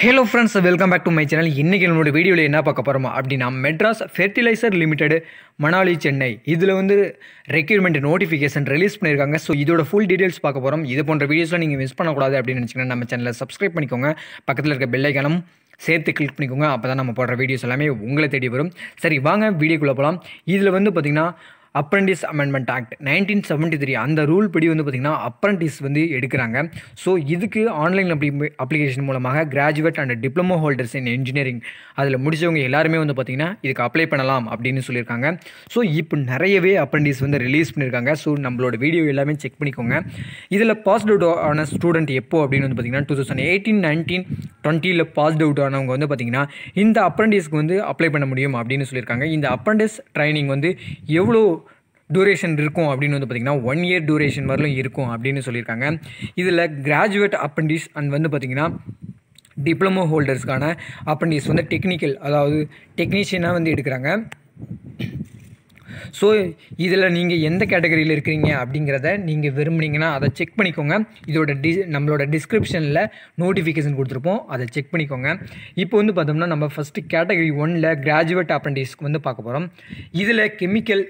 hello friends welcome back to my channel இன்றைக்கி நம்மளோட வீடியோவில் என்ன பார்க்க போகிறோம் அப்படின்னா மெட்ராஸ் ஃபெர்டிலைசர் லிமிடெட் மணாலி சென்னை இதில் வந்து ரெக்யூர்மெண்ட் நோட்டிஃபிகேஷன் ரிலீஸ் பண்ணியிருக்காங்க ஸோ இதோட ஃபுல் டீடைல்ஸ் பார்க்க போகிறோம் இது போன்ற வீடியோஸ்லாம் நீங்கள் மிஸ் பண்ணக்கூடாது அப்படின்னு நினச்சிங்கன்னா நம்ம சேனலை சப்ஸ்கிரைப் பண்ணிக்கோங்க பக்கத்தில் இருக்க பெல் ஐக்கானும் சேர்த்து கிளிக் பண்ணிக்கோங்க அப்போ தான் நம்ம போடுற வீடியோஸ் எல்லாமே உங்களை தேடி வரும் சரி வாங்க வீடியோக்குள்ளே போகலாம் இதில் வந்து பார்த்திங்கன்னா apprentice amendment act nineteen seventy three அந்த ரூல் படி வந்து பார்த்திங்கன்னா அப்ரண்டிஸ் வந்து எடுக்கிறாங்க ஸோ இதுக்கு ஆன்லைன் அப்ளி அப்ளிகேஷன் மூலமாக graduate and diploma holders in engineering அதில் முடிச்சவங்க எல்லாருமே வந்து பார்த்திங்கன்னா இதுக்கு அப்ளை பண்ணலாம் அப்படின்னு சொல்லியிருக்காங்க ஸோ இப்போ நிறையவே அப்ரண்டிஸ் வந்து ரிலீஸ் பண்ணியிருக்காங்க ஸோ நம்மளோட வீடியோ எல்லாமே செக் பண்ணிக்கோங்க இதில் பாஸ்ட் அவுட் ஆன ஸ்டூடெண்ட் எப்போ அப்படின்னு வந்து பார்த்திங்கன்னா டூ தௌசண்ட் எயிட்டீன் நைன்டீன் டுவெண்ட்டியில் பாஸ்ட் அவுட் ஆனவங்க வந்து பார்த்திங்கன்னா இந்த அப்ரண்டிஸ்க்கு வந்து அப்ளை பண்ண முடியும் அப்படின்னு சொல்லியிருக்காங்க இந்த அப்ரண்டிஸ் ட்ரைனிங் வந்து எவ்வளோ டூரேஷன் இருக்கும் அப்படின்னு வந்து பார்த்திங்கன்னா ஒன் இயர் டூரேஷன் வரலும் இருக்கும் அப்படின்னு சொல்லியிருக்காங்க இதில் கிராஜுவேட் அப்ரண்டிஸ் அண்ட் வந்து பார்த்திங்கன்னா டிப்ளமோ ஹோல்டர்ஸ்க்கான அப்ரண்டிஸ் வந்து டெக்னிக்கல் அதாவது டெக்னீஷியனாக வந்து எடுக்கிறாங்க ஸோ இதில் நீங்கள் எந்த கேட்டகரியில் இருக்கிறீங்க அப்படிங்கிறத நீங்கள் விரும்புனீங்கன்னா அதை செக் பண்ணிக்கோங்க இதோட டி நம்மளோட டிஸ்கிரிப்ஷனில் நோட்டிஃபிகேஷன் கொடுத்துருப்போம் அதை செக் பண்ணிக்கோங்க இப்போ வந்து பார்த்தோம்னா நம்ம ஃபஸ்ட்டு கேட்டகரி ஒனில் கிராஜுவேட் அப்ரண்டிஸ்க்கு வந்து பார்க்க போகிறோம் இதில் கெமிக்கல்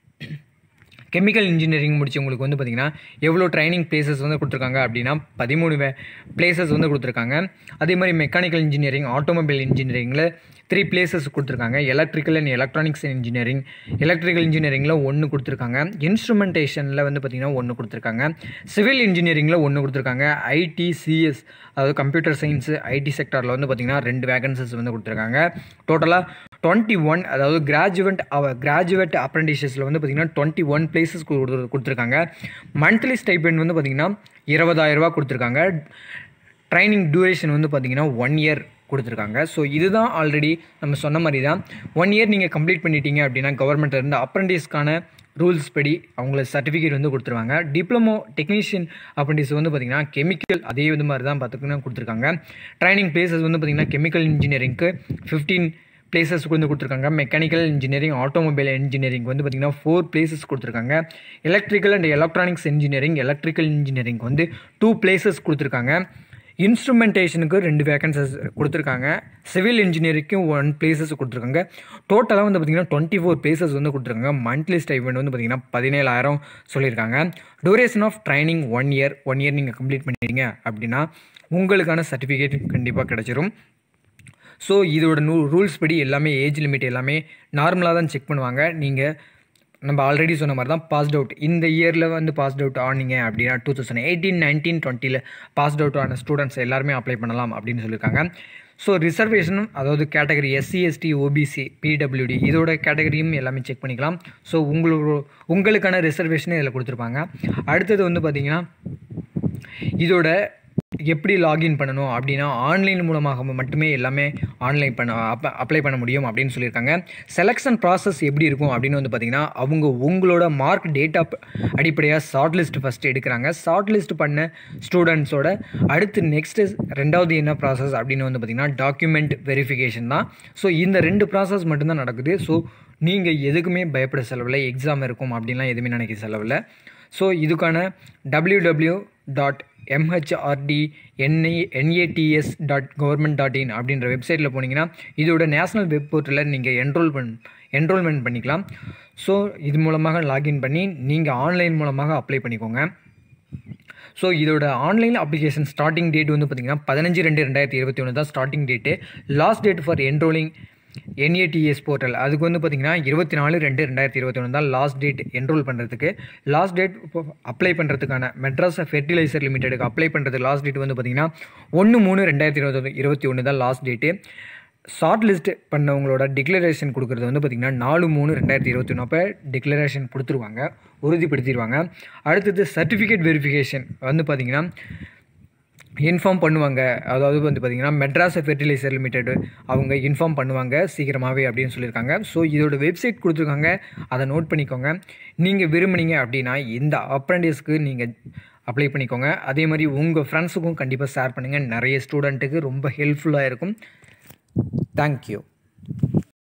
கெமிக்கல் இன்ஜினியரிங் முடிச்சவங்களுக்கு வந்து பார்த்திங்கன்னா எவ்வளோ ட்ரைனிங் பிளேசஸ் வந்து கொடுத்துருக்காங்க அப்படின்னா பதிமூணு பிளேசஸ் வந்து கொடுத்துருக்காங்க அதே மாதிரி மெக்கானிக்கல் இன்ஜினியரிங் ஆட்டோமொபைல் இன்ஜினியரிங்கில் த்ரீ பிளேசஸ் கொடுத்துருக்காங்க electrical and electronics engineering electrical இன்ஜினியரிங்கில் ஒன்று கொடுத்துருக்காங்க இன்ஸ்ட்ருமெண்டேஷனில் வந்து பார்த்திங்கன்னா ஒன்று கொடுத்துருக்காங்க சிவில் இன்ஜினியரிங்கில் ஒன்று கொடுத்துருக்காங்க ஐடி சிஎஸ் அதாவது கம்ப்யூட்டர் சயின்ஸு ஐடி செக்டரில் வந்து பார்த்திங்கன்னா ரெண்டு வேகன்சஸ் வந்து கொடுத்துருக்காங்க டோட்டலாக டுவெண்ட்டி ஒன் அதாவது கிராஜுவேட் அவ கிராஜுவேட் அப்ரண்டிஷஸில் வந்து பார்த்திங்கன்னா டுவெண்ட்டி ஒன் பிளேசஸ் கொடுத்து கொடுத்துருக்காங்க மந்த்லி ஸ்டைபெண்ட் வந்து பார்த்திங்கன்னா இருபதாயிரரூபா கொடுத்துருக்காங்க ட்ரைனிங் டியூரேஷன் வந்து பார்த்திங்கன்னா ஒன் இயர் கொடுத்துருக்காங்க ஸோ இதுதான் ஆல்ரெடி நம்ம சொன்ன மாதிரி தான் ஒன் இயர் நீங்கள் கம்ப்ளீட் பண்ணிட்டீங்க அப்படின்னா கவர்மெண்ட்டில் இருந்து அப்ரண்டிஸ்க்கான ரூல்ஸ் படி அவங்களுக்கு சர்டிஃபிகேட் வந்து கொடுத்துருவாங்க டிப்ளமோ டெக்னீஷியன் அப்ரண்டிஸ் வந்து பார்த்திங்கன்னா கெமிக்கல் அதே இது மாதிரி தான் பார்த்துக்கணும் கொடுத்துருக்காங்க ட்ரைனிங் பிளேசஸ் வந்து பார்த்திங்கன்னா கெமிக்கல் இன்ஜினியரிங்க்கு ஃபிஃப்டீன் பிளேசஸ்க்கு வந்து கொடுத்துருக்காங்க மெக்கானிக்கல் இன்ஜினியரிங் ஆட்டோமொபைல் இன்ஜினியரிங் வந்து பார்த்திங்கன்னா ஃபோர் பிளேசஸ் கொடுத்துருக்காங்க electrical and electronics engineering electrical engineering வந்து டூ பிளேசஸ் கொடுத்துருக்காங்க இன்ஸ்ட்ருமெண்டேஷனுக்கு ரெண்டு வேகன்சஸ் கொடுத்துருக்காங்க சிவில் இன்ஜினியரிங்க்கும் ஒன் பிளேசஸ் கொடுத்துருக்காங்க டோட்டலாக வந்து பார்த்திங்கன்னா டுவெண்ட்டி ஃபோர் பிளேசஸ் வந்து கொடுத்துருக்காங்க மந்த்லி ஸ்டைபெண்ட் வந்து பார்த்திங்கன்னா பதினேழாயிரம் சொல்லியிருக்காங்க duration of training one year one year நீங்கள் கம்ப்ளீட் பண்ணிட்டீங்க அப்படின்னா உங்களுக்கான சர்டிஃபிகேட் கண்டிப்பாக கிடச்சிரும் ஸோ இதோட நூ ரூல்ஸ் படி எல்லாமே ஏஜ் லிமிட் எல்லாமே நார்மலாக தான் செக் பண்ணுவாங்க நீங்கள் நம்ம ஆல்ரெடி சொன்ன மாதிரி தான் பாஸ்ட் அவுட் இந்த இயரில் வந்து பாஸ்ட் அவுட் ஆனீங்க அப்படின்னா டூ தௌசண்ட் எயிட்டீன் நைன்டீன் டுவெண்ட்டியில் பாஸ்ட் அவுட் ஆன ஸ்டூடெண்ட்ஸ் எல்லாருமே அப்ளை பண்ணலாம் அப்படின்னு சொல்லியிருக்காங்க ஸோ ரிசர்வேஷனும் அதாவது category SC ST OBC PWD இதோட கேட்டகரியும் எல்லாமே செக் பண்ணிக்கலாம் ஸோ உங்களுக்கு உங்களுக்கான ரிசர்வேஷனும் இதில் கொடுத்துருப்பாங்க அடுத்தது வந்து பார்த்திங்கன்னா இதோட எப்படி லாகின் பண்ணணும் அப்படின்னா ஆன்லைன் மூலமாக மட்டுமே எல்லாமே ஆன்லைன் பண்ண அப் அப்ளை பண்ண முடியும் அப்படின்னு சொல்லியிருக்காங்க செலெக்ஷன் ப்ராசஸ் எப்படி இருக்கும் அப்படின்னு வந்து பார்த்திங்கன்னா அவங்க உங்களோட மார்க் டேட்டா அடிப்படையாக ஷார்ட் லிஸ்ட் ஃபஸ்ட்டு எடுக்கிறாங்க ஷார்ட் லிஸ்ட் பண்ண ஸ்டூடெண்ட்ஸோட அடுத்து நெக்ஸ்ட்டு ரெண்டாவது என்ன ப்ராசஸ் அப்படின்னு வந்து பார்த்திங்கன்னா டாக்குமெண்ட் வெரிஃபிகேஷன் தான் ஸோ இந்த ரெண்டு ப்ராசஸ் மட்டும்தான் நடக்குது ஸோ நீங்கள் எதுக்குமே பயப்பட செலவில்லை எக்ஸாம் இருக்கும் அப்படின்லாம் எதுவுமே நினைக்க செலவில்லை ஸோ இதுக்கான W W dot MHRD NI NATS dot government dot in அப்படின்ற வெப்சைட்டில் போனீங்கன்னா இதோட நேஷ்னல் வெப் போர்ட்டலில் நீங்கள் என்ரோல் பண் என்ரோல்மெண்ட் பண்ணிக்கலாம் ஸோ இது மூலமாக லாகின் பண்ணி நீங்கள் ஆன்லைன் மூலமாக அப்ளை பண்ணிக்கோங்க ஸோ இதோட ஆன்லைன் அப்ளிகேஷன் ஸ்டார்டிங் டேட் வந்து பார்த்திங்கன்னா பதினஞ்சு ரெண்டு ரெண்டாயிரத்தி இருபத்தி ஒன்று தான் starting date last date for enrolling NATS portal அதுக்கு வந்து பார்த்திங்கன்னா இருபத்தி நாலு ரெண்டு ரெண்டாயிரத்தி இருபத்தி ஒன்று தான் லாஸ்ட் டேட் என்ரோல் பண்ணுறதுக்கு லாஸ்ட் டேட் அப்ளை பண்ணுறதுக்கான மெட்ராஸ் ஃபெர்டிலைசர் லிமிடெடுக்கு அப்ளை பண்ணுறதுக்கு லாஸ்ட் டேட் வந்து பார்த்திங்கன்னா ஒன்று மூணு ரெண்டாயிரத்தி இருபத்தி இருபத்தி ஒன்று தான் லாஸ்ட் டேட்டு ஷார்ட் லிஸ்ட் பண்ணவங்களோட டிக்ளரேஷன் கொடுக்குறது வந்து பார்த்திங்கன்னா நாலு மூணு ரெண்டாயிரத்தி இருபத்தி ஒன்று அப்போ டிக்ளரேஷன் கொடுத்துருவாங்க உறுதிப்படுத்திடுவாங்க அடுத்தது சர்டிஃபிகேட் வெரிஃபிகேஷன் வந்து பார்த்திங்கன்னா இன்ஃபார்ம் பண்ணுவாங்க அதாவது வந்து பார்த்திங்கன்னா மெட்ராஸ் ஃபெர்டிலைசர் லிமிடெட் அவங்க இன்ஃபார்ம் பண்ணுவாங்க சீக்கிரமாகவே அப்படின்னு சொல்லியிருக்காங்க ஸோ இதோட வெப்சைட் கொடுத்துருக்காங்க அதை நோட் பண்ணிக்கோங்க நீங்கள் விரும்புனீங்க அப்படின்னா இந்த அப்ரண்டிஸ்க்கு நீங்கள் அப்ளை பண்ணிக்கோங்க அதே மாதிரி உங்கள் ஃப்ரெண்ட்ஸுக்கும் கண்டிப்பாக ஷேர் பண்ணுங்கள் நிறைய ஸ்டூடெண்ட்டுக்கு ரொம்ப ஹெல்ப்ஃபுல்லாக இருக்கும் தேங்க்யூ